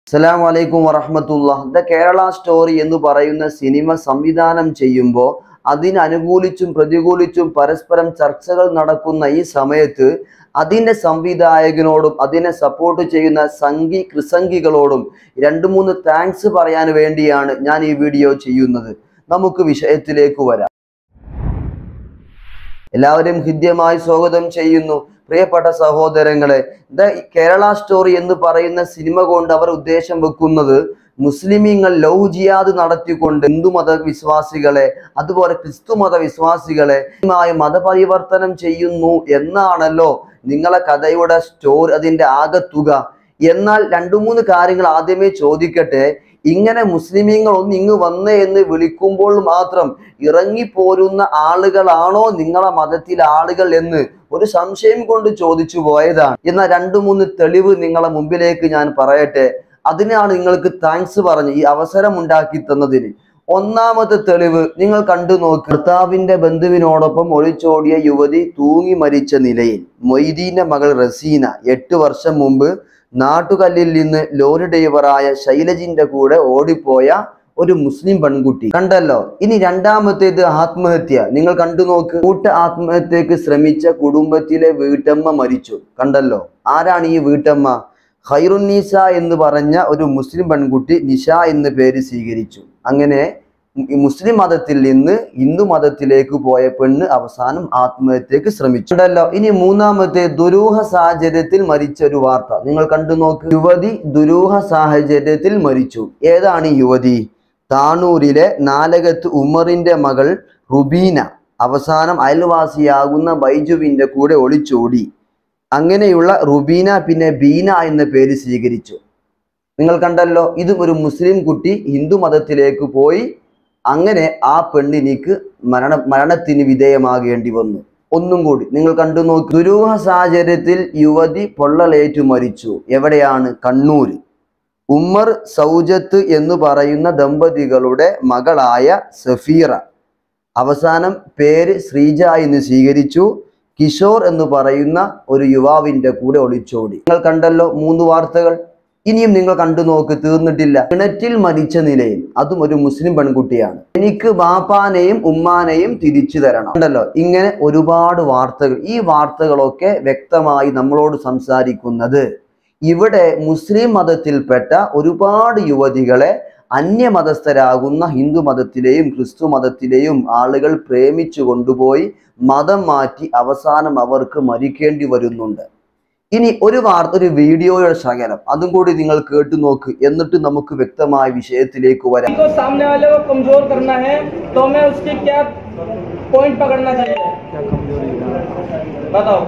അസ്സലാം വലൈക്കും വറഹമത്തുള്ള ദ കേരള സ്റ്റോറി എന്ന് പറയുന്ന സിനിമ സംവിധാനം ചെയ്യുമ്പോൾ അതിന് അനുകൂലിച്ചും പ്രതികൂലിച്ചും പരസ്പരം ചർച്ചകൾ നടക്കുന്ന ഈ സമയത്ത് അതിൻ്റെ സംവിധായകനോടും അതിനെ സപ്പോർട്ട് ചെയ്യുന്ന സംഘി കൃസംഗികളോടും രണ്ട് മൂന്ന് താങ്ക്സ് പറയാൻ വേണ്ടിയാണ് ഞാൻ ഈ വീഡിയോ ചെയ്യുന്നത് നമുക്ക് വിഷയത്തിലേക്ക് വരാം എല്ലാവരും ഹൃദ്യമായി സ്വാഗതം ചെയ്യുന്നു പ്രിയപ്പെട്ട സഹോദരങ്ങളെ ദ കേരള സ്റ്റോറി എന്ന് പറയുന്ന സിനിമ കൊണ്ട് അവർ ഉദ്ദേശം വെക്കുന്നത് മുസ്ലിമീങ്ങൾ ലവ് ജിയാദ് നടത്തിക്കൊണ്ട് ഹിന്ദുമത വിശ്വാസികളെ അതുപോലെ ക്രിസ്തു മത വിശ്വാസികളെ മായി മതപരിവർത്തനം ചെയ്യുന്നു എന്നാണല്ലോ നിങ്ങളെ കഥയുടെ സ്റ്റോറി അതിന്റെ ആകത്തുക എന്നാൽ രണ്ടു മൂന്ന് കാര്യങ്ങൾ ആദ്യമേ ചോദിക്കട്ടെ ഇങ്ങനെ മുസ്ലിമീങ്ങൾ ഒന്ന് ഇങ്ങ് വന്നേ എന്ന് വിളിക്കുമ്പോൾ മാത്രം ഇറങ്ങിപ്പോരുന്ന ആളുകളാണോ നിങ്ങളെ മതത്തിലെ ആളുകൾ എന്ന് ഒരു സംശയം കൊണ്ട് ചോദിച്ചു പോയതാണ് എന്നാൽ രണ്ടു മൂന്ന് തെളിവ് നിങ്ങളെ മുമ്പിലേക്ക് ഞാൻ പറയട്ടെ അതിനാണ് നിങ്ങൾക്ക് താങ്ക്സ് പറഞ്ഞ് ഈ അവസരം ഉണ്ടാക്കി തന്നതിന് ഒന്നാമത്തെ തെളിവ് നിങ്ങൾ കണ്ടു നോക്ക് ഭർത്താവിന്റെ ബന്ധുവിനോടൊപ്പം ഒളിച്ചോടിയ യുവതി തൂങ്ങി മരിച്ച നിലയിൽ മൊയ്തീന്റെ മകൾ റസീന എട്ട് വർഷം മുമ്പ് നാട്ടുകല്ലിൽ നിന്ന് ലോറി ഡ്രൈവറായ ശൈലജിന്റെ കൂടെ ഓടിപ്പോയ ഒരു മുസ്ലിം പെൺകുട്ടി കണ്ടല്ലോ ഇനി രണ്ടാമത്തേത് ആത്മഹത്യ നിങ്ങൾ കണ്ടു നോക്ക് കൂട്ട ആത്മഹത്യക്ക് ശ്രമിച്ച കുടുംബത്തിലെ വീട്ടമ്മ മരിച്ചു കണ്ടല്ലോ ആരാണ് ഈ വീട്ടമ്മ ഖൈറുന്നീസ എന്ന് പറഞ്ഞ ഒരു മുസ്ലിം പെൺകുട്ടി നിഷ എന്ന് പേര് സ്വീകരിച്ചു അങ്ങനെ ഈ മുസ്ലിം മതത്തിൽ നിന്ന് ഹിന്ദു മതത്തിലേക്ക് പോയ പെണ്ണ് അവസാനം ആത്മഹത്യക്ക് ശ്രമിച്ചു ഉണ്ടല്ലോ ഇനി മൂന്നാമത്തെ ദുരൂഹ സാഹചര്യത്തിൽ മരിച്ച ഒരു വാർത്ത നിങ്ങൾ കണ്ടു നോക്ക് യുവതി ദുരൂഹ സാഹചര്യത്തിൽ മരിച്ചു ഏതാണ് ഈ യുവതി താണൂരിലെ നാലകത്ത് ഉമറിന്റെ മകൾ റുബീന അവസാനം അയൽവാസിയാകുന്ന ബൈജുവിന്റെ കൂടെ ഒളിച്ചോടി അങ്ങനെയുള്ള റുബീന പിന്നെ ബീന എന്ന പേര് സ്വീകരിച്ചു നിങ്ങൾ കണ്ടല്ലോ ഇതും ഒരു മുസ്ലിം കുട്ടി ഹിന്ദു മതത്തിലേക്ക് പോയി അങ്ങനെ ആ പെണ്ണിനിക്ക് മരണ മരണത്തിന് വിധേയമാകേണ്ടി വന്നു ഒന്നും കൂടി നിങ്ങൾ കണ്ടു നോക്കി ദുരൂഹ സാഹചര്യത്തിൽ യുവതി പൊള്ളലേറ്റു മരിച്ചു എവിടെയാണ് കണ്ണൂർ ഉമ്മർ സൗജത്ത് എന്ന് പറയുന്ന ദമ്പതികളുടെ മകളായ സഫീറ അവസാനം പേര് ശ്രീജ എന്ന് സ്വീകരിച്ചു കിഷോർ എന്ന് പറയുന്ന ഒരു യുവാവിന്റെ കൂടെ ഒളിച്ചോടി നിങ്ങൾ കണ്ടല്ലോ മൂന്ന് വാർത്തകൾ ഇനിയും നിങ്ങൾ കണ്ടു നോക്ക് തീർന്നിട്ടില്ല കിണറ്റിൽ മരിച്ച നിലയിൽ അതും ഒരു മുസ്ലിം പെൺകുട്ടിയാണ് എനിക്ക് ബാപ്പാനെയും ഉമ്മാനെയും തിരിച്ചു തരണം ഉണ്ടല്ലോ ഇങ്ങനെ ഒരുപാട് വാർത്തകൾ ഈ വാർത്തകളൊക്കെ വ്യക്തമായി നമ്മളോട് സംസാരിക്കുന്നത് ഇവിടെ മുസ്ലിം മതത്തിൽപ്പെട്ട ഒരുപാട് യുവതികളെ അന്യമതസ്ഥരാകുന്ന ഹിന്ദു മതത്തിലെയും ക്രിസ്തു മതത്തിലെയും ആളുകൾ പ്രേമിച്ചു കൊണ്ടുപോയി മതം മാറ്റി അവസാനം അവർക്ക് മരിക്കേണ്ടി വരുന്നുണ്ട് ഇനി ഒരു വാർത്ത ഒരു വീഡിയോയുടെ ശകലം അതും കൂടി നിങ്ങൾ കേട്ടു നോക്ക് എന്നിട്ട് നമുക്ക് വ്യക്തമായ വിഷയത്തിലേക്ക് വരാം को सामने वाले को कमजोर करना है तो हमें उसकी क्या पॉइंट पकड़ना चाहिए बताओ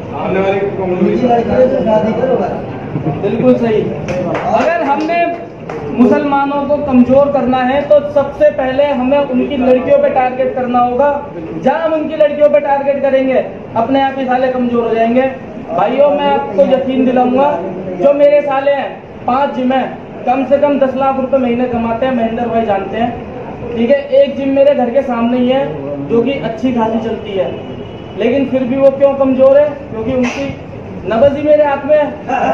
बिल्कुल सही अगर हमने मुसलमानों को कमजोर करना है तो सबसे पहले हमें उनकी लड़कियों पे टारगेट करना होगा जब हम उनकी लड़कियों पे टारगेट करेंगे अपने आप ही साले कमजोर हो जाएंगे भाइयों मैं आपको यकीन दिलाऊंगा जो मेरे साले हैं पांच जिम है कम से कम दस लाख रुपए महीने कमाते हैं महेंद्र भाई जानते हैं ठीक है एक जिम मेरे घर के सामने ही है जो कि अच्छी खासी चलती है लेकिन फिर भी वो क्यों कमजोर है क्योंकि उनकी नबज ही मेरे हाथ में है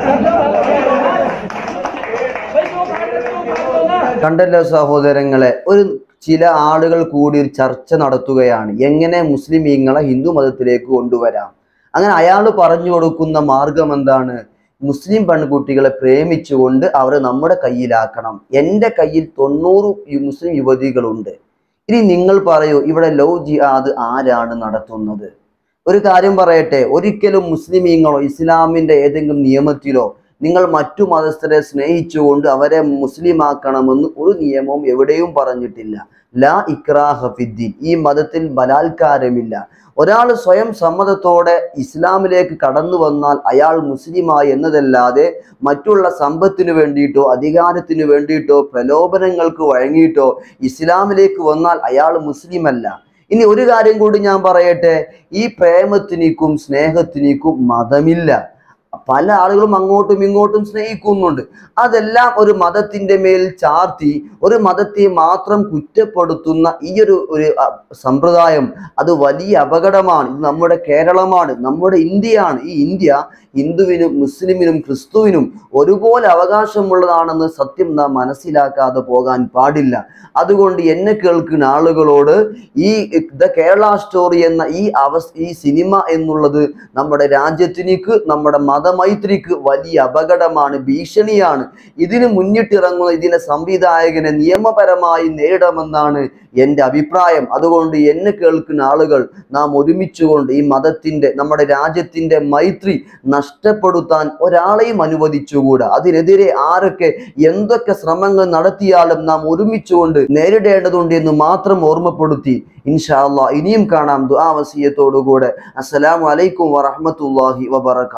भाई जो काट रहे हो, काट दो ना കണ്ടല്ലോ സഹോദരങ്ങളെ ഒരു ചില ആളുകൾ കൂടി ഒരു ചർച്ച നടത്തുകയാണ് എങ്ങനെ മുസ്ലിമീങ്ങളെ ഹിന്ദു മതത്തിലേക്ക് കൊണ്ടുവരാം അങ്ങനെ അയാൾ പറഞ്ഞു കൊടുക്കുന്ന മാർഗം എന്താണ് മുസ്ലിം പെൺകുട്ടികളെ പ്രേമിച്ചുകൊണ്ട് അവരെ നമ്മുടെ കയ്യിലാക്കണം എൻ്റെ കയ്യിൽ തൊണ്ണൂറ് യു- മുസ്ലിം യുവതികളുണ്ട് ഇനി നിങ്ങൾ പറയൂ ഇവിടെ ലവ് ജിഹാദ് ആരാണ് നടത്തുന്നത് ഒരു കാര്യം പറയട്ടെ ഒരിക്കലും മുസ്ലിമീങ്ങളോ ഇസ്ലാമിന്റെ ഏതെങ്കിലും നിയമത്തിലോ നിങ്ങൾ മറ്റു മതസ്ഥരെ സ്നേഹിച്ചുകൊണ്ട് അവരെ മുസ്ലിമാക്കണമെന്ന് ഒരു നിയമവും എവിടെയും പറഞ്ഞിട്ടില്ല ലാ ഇക്രാഹ ഫിദ്ദീൻ ഈ മതത്തിൽ ബലാത്കാരമില്ല ഒരാൾ സ്വയം സമ്മതത്തോടെ ഇസ്ലാമിലേക്ക് കടന്നു വന്നാൽ അയാൾ മുസ്ലിമായി എന്നതല്ലാതെ മറ്റുള്ള സമ്പത്തിനു വേണ്ടിയിട്ടോ അധികാരത്തിനു വേണ്ടിയിട്ടോ പ്രലോഭനങ്ങൾക്ക് വഴങ്ങിയിട്ടോ ഇസ്ലാമിലേക്ക് വന്നാൽ അയാൾ മുസ്ലിമല്ല ഇനി ഒരു കാര്യം കൂടി ഞാൻ പറയട്ടെ ഈ പ്രേമത്തിനിക്കും സ്നേഹത്തിനിക്കും മതമില്ല പല ആളുകളും അങ്ങോട്ടും ഇങ്ങോട്ടും സ്നേഹിക്കുന്നുണ്ട് അതെല്ലാം ഒരു മതത്തിന്റെ മേൽ ചാർത്തി ഒരു മതത്തെ മാത്രം കുറ്റപ്പെടുത്തുന്ന ഈ ഒരു ഒരു അ, സമ്പ്രദായം അത് വലിയ അപകടമാണ് ഇത് നമ്മുടെ കേരളമാണ് നമ്മുടെ ഇന്ത്യയാണ് ഈ ഇന്ത്യ ഹിന്ദുവിനും മുസ്ലിമിനും ക്രിസ്തുവിനും ഒരുപോലെ അവകാശമുള്ളതാണെന്ന് സത്യം നാം മനസ്സിലാക്കാതെ പോകാൻ പാടില്ല അതുകൊണ്ട് എന്നെ കേൾക്കുന്ന ആളുകളോട് ഈ ദ കേരള സ്റ്റോറി എന്ന ഈ അവസ് ഈ സിനിമ എന്നുള്ളത് നമ്മുടെ രാജ്യത്തിനിക്ക് നമ്മുടെ മതമൈത്രിക്ക് വലിയ അപകടമാണ് ഭീഷണിയാണ് ഇതിന് മുന്നിട്ടിറങ്ങുന്ന ഇതിന്റെ സംവിധായകനെ നിയമപരമായി നേരിടണമെന്നാണ് എൻ്റെ അഭിപ്രായം അതുകൊണ്ട് എന്നെ കേൾക്കുന്ന ആളുകൾ നാം ഒരുമിച്ചുകൊണ്ട് ഈ മതത്തിന്റെ നമ്മുടെ രാജ്യത്തിന്റെ മൈത്രി നഷ്ടപ്പെടുത്താൻ ഒരാളെയും അനുവദിച്ചുകൂടാ അതിനെതിരെ ആരൊക്കെ എന്തൊക്കെ ശ്രമങ്ങൾ നടത്തിയാലും നാം ഒരുമിച്ചുകൊണ്ട് നേരിടേണ്ടതുണ്ട് എന്ന് മാത്രം ഓർമ്മപ്പെടുത്തി ഇൻഷാ അല്ലാ ഇനിയും കാണാം ദുആ വസിയത്തോടുകൂടെ അസ്സലാമു അലൈക്കും വറഹ്മത്തുള്ളാഹി വബറകാതുഹു